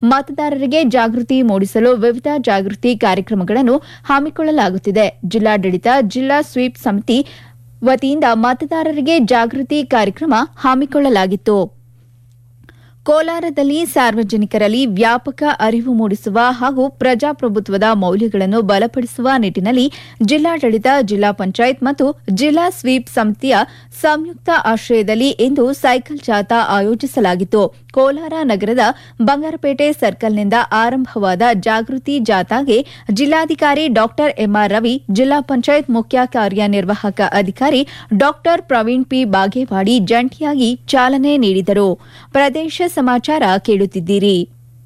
ಮತದಾರರಿಗೆ ಜಾಗೃತಿ ಮೂಡಿಸಲು ವಿವಿಧ ಜಾಗೃತಿ ಕಾರ್ಯಕ್ರಮಗಳನ್ನು ಹಮ್ಮಿಕೊಳ್ಳಲಾಗುತ್ತಿದೆ ಜಿಲ್ಲಾಡಳಿತ ಜಿಲ್ಲಾ ಸ್ವೀಪ್ ಸಮಿತಿ ವತಿಯಿಂದ ಮತದಾರರಿಗೆ ಜಾಗೃತಿ ಕಾರ್ಯಕ್ರಮ ಹಮ್ಮಿಕೊಳ್ಳಲಾಗಿತ್ತು ಕೋಲಾರದಲ್ಲಿ ಸಾರ್ವಜನಿಕರಲ್ಲಿ ವ್ಯಾಪಕ ಅರಿವು ಮೂಡಿಸುವ ಹಾಗೂ ಪ್ರಜಾಪ್ರಭುತ್ವದ ಮೌಲ್ಯಗಳನ್ನು ಬಲಪಡಿಸುವ ನಿಟ್ಟಿನಲ್ಲಿ ಜಿಲ್ಲಾಡಳಿತ ಜಿಲ್ಲಾ ಪಂಚಾಯತ್ ಮತ್ತು ಜಿಲ್ಲಾ ಸ್ವೀಪ್ ಸಮಿತಿಯ ಸಂಯುಕ್ತ ಆಶ್ರಯದಲ್ಲಿ ಇಂದು ಸೈಕಲ್ ಜಾಥಾ ಆಯೋಜಿಸಲಾಗಿತ್ತು ಕೋಲಾರ ನಗರದ ಬಂಗಾರಪೇಟೆ ಸರ್ಕಲ್ನಿಂದ ಆರಂಭವಾದ ಜಾಗೃತಿ ಜಾಥಾಗೆ ಜಿಲ್ಲಾಧಿಕಾರಿ ಡಾ ಎಂಆರ್ ರವಿ ಜಿಲ್ಲಾ ಪಂಚಾಯತ್ ಮುಖ್ಯ ಕಾರ್ಯನಿರ್ವಾಹಕ ಅಧಿಕಾರಿ ಡಾ ಪ್ರವೀಣ್ ಪಿ ಬಾಗೇವಾಡಿ ಜಂಟಿಯಾಗಿ ಚಾಲನೆ ನೀಡಿದರು ಪ್ರದೇಶ ಸಮಾಚಾರ ಕೇಳುತ್ತಿದ್ದೀರಿ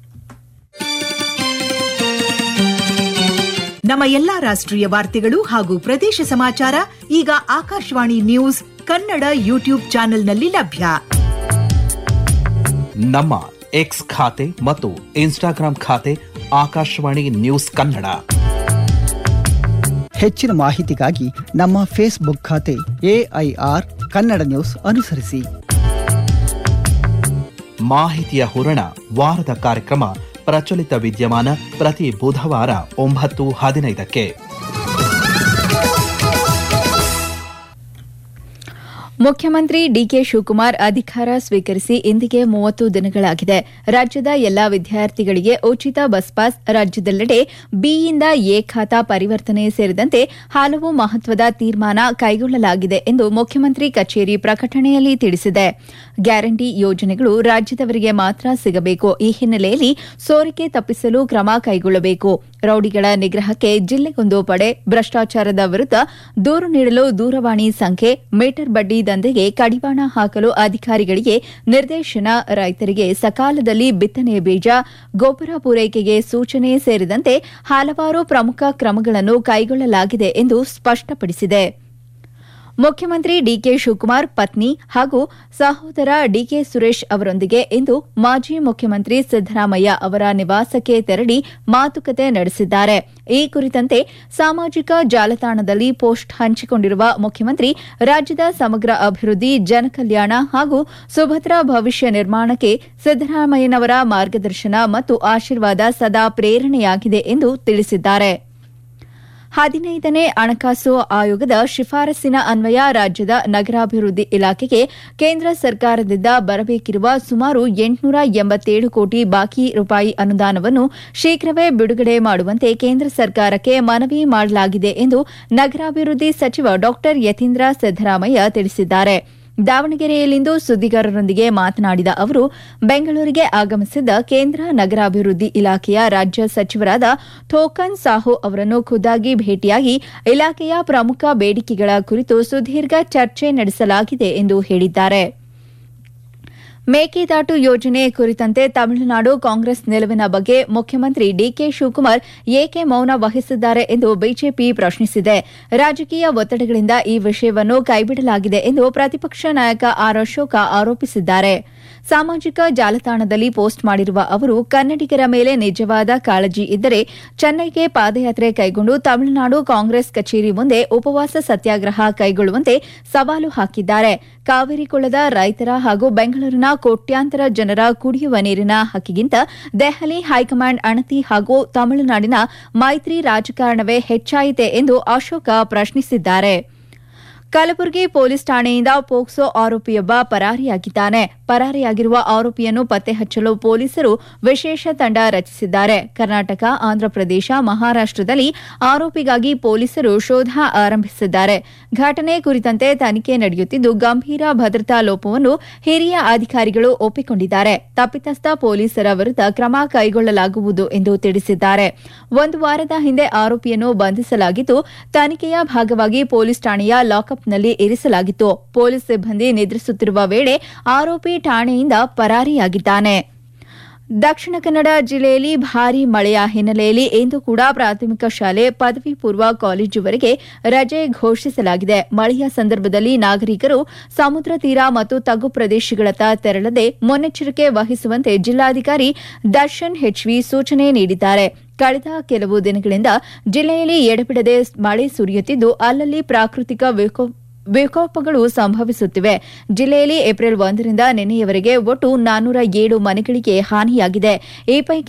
ನಮ್ಮ ಎಲ್ಲಾ ರಾಷ್ಟ್ರೀಯ ವಾರ್ತೆಗಳು ಹಾಗೂ ಪ್ರದೇಶ ಸಮಾಚಾರ ಈಗ ಆಕಾಶವಾಣಿ ನ್ಯೂಸ್ ಕನ್ನಡ ಯೂಟ್ಯೂಬ್ ಚಾನೆಲ್ನಲ್ಲಿ ಲಭ್ಯ ನಮ್ಮ ಎಕ್ಸ್ ಖಾತೆ ಮತ್ತು ಇನ್ಸ್ಟಾಗ್ರಾಂ ಖಾತೆ ಆಕಾಶವಾಣಿ ನ್ಯೂಸ್ ಕನ್ನಡ ಹೆಚ್ಚಿನ ಮಾಹಿತಿಗಾಗಿ ನಮ್ಮ ಫೇಸ್ಬುಕ್ ಖಾತೆ ಎಐಆರ್ ಕನ್ನಡ ನ್ಯೂಸ್ ಅನುಸರಿಸಿ ಮಾಹಿತಿಯ ಹೂರಣ ವಾರದ ಕಾರ್ಯಕ್ರಮ ಪ್ರಚಲಿತ ವಿದ್ಯಮಾನ ಪ್ರತಿ ಬುಧವಾರ ಒಂಬತ್ತು ಹದಿನೈದಕ್ಕೆ ಮುಖ್ಯಮಂತ್ರಿ ಡಿಕೆ ಶಿವಕುಮಾರ್ ಅಧಿಕಾರ ಸ್ವೀಕರಿಸಿ ಇಂದಿಗೆ ಮೂವತ್ತು ದಿನಗಳಾಗಿದೆ ರಾಜ್ಯದ ಎಲ್ಲಾ ವಿದ್ಯಾರ್ಥಿಗಳಿಗೆ ಉಚಿತ ಬಸ್ ಪಾಸ್ ರಾಜ್ಯದೆಲ್ಲೆಡೆ ಬಿಯಿಂದ ಎ ಖಾತಾ ಪರಿವರ್ತನೆ ಸೇರಿದಂತೆ ಹಲವು ಮಹತ್ವದ ತೀರ್ಮಾನ ಕೈಗೊಳ್ಳಲಾಗಿದೆ ಎಂದು ಮುಖ್ಯಮಂತ್ರಿ ಕಚೇರಿ ಪ್ರಕಟಣೆಯಲ್ಲಿ ತಿಳಿಸಿದೆ ಗ್ಯಾರಂಟಿ ಯೋಜನೆಗಳು ರಾಜ್ಯದವರಿಗೆ ಮಾತ್ರ ಸಿಗಬೇಕು ಈ ಹಿನ್ನೆಲೆಯಲ್ಲಿ ಸೋರಿಕೆ ತಪ್ಪಿಸಲು ಕ್ರಮ ಕೈಗೊಳ್ಳಬೇಕು ರೌಡಿಗಳ ನಿಗ್ರಹಕ್ಕೆ ಜಿಲ್ಲೆಗೊಂದು ಪಡೆ ಭ್ರಷ್ಟಾಚಾರದ ವಿರುದ್ಧ ದೂರು ನೀಡಲು ದೂರವಾಣಿ ಸಂಖ್ಯೆ ಮೀಟರ್ ಬಡ್ಡಿ ದಂಧೆಗೆ ಕಡಿವಾಣ ಹಾಕಲು ಅಧಿಕಾರಿಗಳಿಗೆ ನಿರ್ದೇಶನ ರೈತರಿಗೆ ಸಕಾಲದಲ್ಲಿ ಬಿತ್ತನೆ ಬೀಜ ಗೊಬ್ಬರ ಪೂರೈಕೆಗೆ ಸೂಚನೆ ಸೇರಿದಂತೆ ಹಲವಾರು ಪ್ರಮುಖ ಕ್ರಮಗಳನ್ನು ಕೈಗೊಳ್ಳಲಾಗಿದೆ ಎಂದು ಸ್ಪಷ್ಟಪಡಿಸಿದೆ ಮುಖ್ಯಮಂತ್ರಿ ಡಿಕೆ ಶಿವಕುಮಾರ್ ಪತ್ನಿ ಹಾಗೂ ಸಹೋದರ ಡಿಕೆ ಸುರೇಶ್ ಅವರೊಂದಿಗೆ ಇಂದು ಮಾಜಿ ಮುಖ್ಯಮಂತ್ರಿ ಸಿದ್ದರಾಮಯ್ಯ ಅವರ ನಿವಾಸಕ್ಕೆ ತೆರಳಿ ಮಾತುಕತೆ ನಡೆಸಿದ್ದಾರೆ ಈ ಕುರಿತಂತೆ ಸಾಮಾಜಿಕ ಜಾಲತಾಣದಲ್ಲಿ ಪೋಸ್ಟ್ ಹಂಚಿಕೊಂಡಿರುವ ಮುಖ್ಯಮಂತ್ರಿ ರಾಜ್ಯದ ಸಮಗ್ರ ಅಭಿವೃದ್ಧಿ ಜನಕಲ್ಯಾಣ ಹಾಗೂ ಸುಭದ್ರ ಭವಿಷ್ಯ ನಿರ್ಮಾಣಕ್ಕೆ ಸಿದ್ದರಾಮಯ್ಯನವರ ಮಾರ್ಗದರ್ಶನ ಮತ್ತು ಆಶೀರ್ವಾದ ಸದಾ ಪ್ರೇರಣೆಯಾಗಿದೆ ಎಂದು ತಿಳಿಸಿದ್ದಾರೆ ಹದಿನೈದನೇ ಹಣಕಾಸು ಆಯೋಗದ ಶಿಫಾರಸ್ಸಿನ ಅನ್ವಯ ರಾಜ್ಯದ ನಗರಾಭಿವೃದ್ಧಿ ಇಲಾಖೆಗೆ ಕೇಂದ್ರ ಸರ್ಕಾರದಿಂದ ಬರಬೇಕಿರುವ ಸುಮಾರು ಎಂಟುನೂರ ಎಂಬತ್ತೇಳು ಕೋಟಿ ಬಾಕಿ ರೂಪಾಯಿ ಅನುದಾನವನ್ನು ಶೀಘ್ರವೇ ಬಿಡುಗಡೆ ಮಾಡುವಂತೆ ಕೇಂದ್ರ ಸರ್ಕಾರಕ್ಕೆ ಮನವಿ ಮಾಡಲಾಗಿದೆ ಎಂದು ನಗರಾಭಿವೃದ್ಧಿ ಸಚಿವ ಡಾ ಯತೀಂದ್ರ ಸಿದ್ದರಾಮಯ್ಯ ತಿಳಿಸಿದ್ದಾರೆ ದಾವಣಗೆರೆಯಲ್ಲಿಂದು ಸುದ್ದಿಗಾರರೊಂದಿಗೆ ಮಾತನಾಡಿದ ಅವರು ಬೆಂಗಳೂರಿಗೆ ಆಗಮಿಸಿದ್ದ ಕೇಂದ್ರ ನಗರಾಭಿವೃದ್ಧಿ ಇಲಾಖೆಯ ರಾಜ್ಯ ಸಚಿವರಾದ ಥೋಕನ್ ಸಾಹು ಅವರನ್ನು ಖುದ್ದಾಗಿ ಭೇಟಿಯಾಗಿ ಇಲಾಖೆಯ ಪ್ರಮುಖ ಬೇಡಿಕೆಗಳ ಕುರಿತು ಸುದೀರ್ಘ ಚರ್ಚೆ ನಡೆಸಲಾಗಿದೆ ಎಂದು ಹೇಳಿದ್ದಾರೆ ಮೇಕೆದಾಟು ಯೋಜನೆ ಕುರಿತಂತೆ ತಮಿಳುನಾಡು ಕಾಂಗ್ರೆಸ್ ನಿಲುವಿನ ಬಗ್ಗೆ ಮುಖ್ಯಮಂತ್ರಿ ಡಿಕೆ ಶಿವಕುಮಾರ್ ಏಕೆ ಮೌನ ವಹಿಸಿದ್ದಾರೆ ಎಂದು ಬಿಜೆಪಿ ಪ್ರಶ್ನಿಸಿದೆ ರಾಜಕೀಯ ಒತ್ತಡಗಳಿಂದ ಈ ವಿಷಯವನ್ನು ಕೈಬಿಡಲಾಗಿದೆ ಎಂದು ಪ್ರತಿಪಕ್ಷ ನಾಯಕ ಆರ್ ಅಶೋಕ ಆರೋಪಿಸಿದ್ದಾರೆ ಸಾಮಾಜಿಕ ಜಾಲತಾಣದಲ್ಲಿ ಪೋಸ್ಟ್ ಮಾಡಿರುವ ಅವರು ಕನ್ನಡಿಗರ ಮೇಲೆ ನಿಜವಾದ ಕಾಳಜಿ ಇದ್ದರೆ ಚೆನ್ನೈಗೆ ಪಾದಯಾತ್ರೆ ಕೈಗೊಂಡು ತಮಿಳುನಾಡು ಕಾಂಗ್ರೆಸ್ ಕಚೇರಿ ಮುಂದೆ ಉಪವಾಸ ಸತ್ಯಾಗ್ರಹ ಕೈಗೊಳ್ಳುವಂತೆ ಸವಾಲು ಹಾಕಿದ್ದಾರೆ ಕಾವೇರಿ ಕೊಳ್ಳದ ರೈತರ ಹಾಗೂ ಬೆಂಗಳೂರಿನ ಕೋಟ್ಯಾಂತರ ಜನರ ಕುಡಿಯುವ ನೀರಿನ ಹಕ್ಕಿಗಿಂತ ದೆಹಲಿ ಹೈಕಮಾಂಡ್ ಅಣತಿ ಹಾಗೂ ತಮಿಳುನಾಡಿನ ಮೈತ್ರಿ ರಾಜಕಾರಣವೇ ಹೆಚ್ಚಾಯಿತೆ ಎಂದು ಅಶೋಕ ಪ್ರಶ್ನಿಸಿದ್ದಾರೆ ಕಲಬುರಗಿ ಪೊಲೀಸ್ ಠಾಣೆಯಿಂದ ಪೋಕ್ಸೋ ಆರೋಪಿಯೊಬ್ಬ ಪರಾರಿಯಾಗಿದ್ದಾನೆ ಪರಾರಿಯಾಗಿರುವ ಆರೋಪಿಯನ್ನು ಪತ್ತೆ ಹಚ್ಚಲು ಪೊಲೀಸರು ವಿಶೇಷ ತಂಡ ರಚಿಸಿದ್ದಾರೆ ಕರ್ನಾಟಕ ಆಂಧ್ರಪ್ರದೇಶ ಮಹಾರಾಷ್ಟದಲ್ಲಿ ಆರೋಪಿಗಾಗಿ ಪೊಲೀಸರು ಶೋಧ ಆರಂಭಿಸಿದ್ದಾರೆ ಘಟನೆ ಕುರಿತಂತೆ ತನಿಖೆ ನಡೆಯುತ್ತಿದ್ದು ಗಂಭೀರ ಭದ್ರತಾ ಲೋಪವನ್ನು ಹಿರಿಯ ಅಧಿಕಾರಿಗಳು ಒಪ್ಪಿಕೊಂಡಿದ್ದಾರೆ ತಪ್ಪಿತಸ್ಥ ಪೊಲೀಸರ ವಿರುದ್ಧ ಕ್ರಮ ಕೈಗೊಳ್ಳಲಾಗುವುದು ಎಂದು ತಿಳಿಸಿದ್ದಾರೆ ಒಂದು ವಾರದ ಹಿಂದೆ ಆರೋಪಿಯನ್ನು ಬಂಧಿಸಲಾಗಿದ್ದು ತನಿಖೆಯ ಭಾಗವಾಗಿ ಪೊಲೀಸ್ ಠಾಣೆಯ ಲಾಕಪ್ನಲ್ಲಿ ಇರಿಸಲಾಗಿತ್ತು ಪೊಲೀಸ್ ಸಿಬ್ಬಂದಿ ನಿದ್ರಿಸುತ್ತಿರುವ ವೇಳೆ ಆರೋಪಿ ಠಾಣೆಯಿಂದ ಪರಾರಿಯಾಗಿದ್ದಾನೆ ದಕ್ಷಿಣ ಕನ್ನಡ ಜಿಲ್ಲೆಯಲ್ಲಿ ಭಾರೀ ಮಳೆಯ ಹಿನ್ನೆಲೆಯಲ್ಲಿ ಇಂದು ಕೂಡ ಪ್ರಾಥಮಿಕ ಶಾಲೆ ಪದವಿ ಪೂರ್ವ ಕಾಲೇಜುವರೆಗೆ ರಜೆ ಘೋಷಿಸಲಾಗಿದೆ ಮಳೆಯ ಸಂದರ್ಭದಲ್ಲಿ ನಾಗರಿಕರು ಸಮುದ್ರ ತೀರ ಮತ್ತು ತಗ್ಗು ಪ್ರದೇಶಗಳತ್ತ ತೆರಳದೆ ಮುನ್ನೆಚ್ಚರಿಕೆ ವಹಿಸುವಂತೆ ಜಿಲ್ಲಾಧಿಕಾರಿ ದರ್ಶನ್ ಹೆಚ್ವಿ ಸೂಚನೆ ನೀಡಿದ್ದಾರೆ ಕಳೆದ ಕೆಲವು ದಿನಗಳಿಂದ ಜಿಲ್ಲೆಯಲ್ಲಿ ಎಡಬಿಡದೆ ಮಳೆ ಸುರಿಯುತ್ತಿದ್ದು ಅಲ್ಲಲ್ಲಿ ಪ್ರಾಕೃತಿಕ ವಿಕೋಪ ವಿಕೋಪಗಳು ಸಂಭವಿಸುತ್ತಿವೆ ಜಿಲ್ಲೆಯಲ್ಲಿ ಏಪ್ರಿಲ್ ಒಂದರಿಂದ ನಿನ್ನೆಯವರೆಗೆ ಒಟ್ಟು ನಾನ್ನೂರ ಏಳು ಮನೆಗಳಿಗೆ ಹಾನಿಯಾಗಿದೆ ಈ ಪೈಕಿ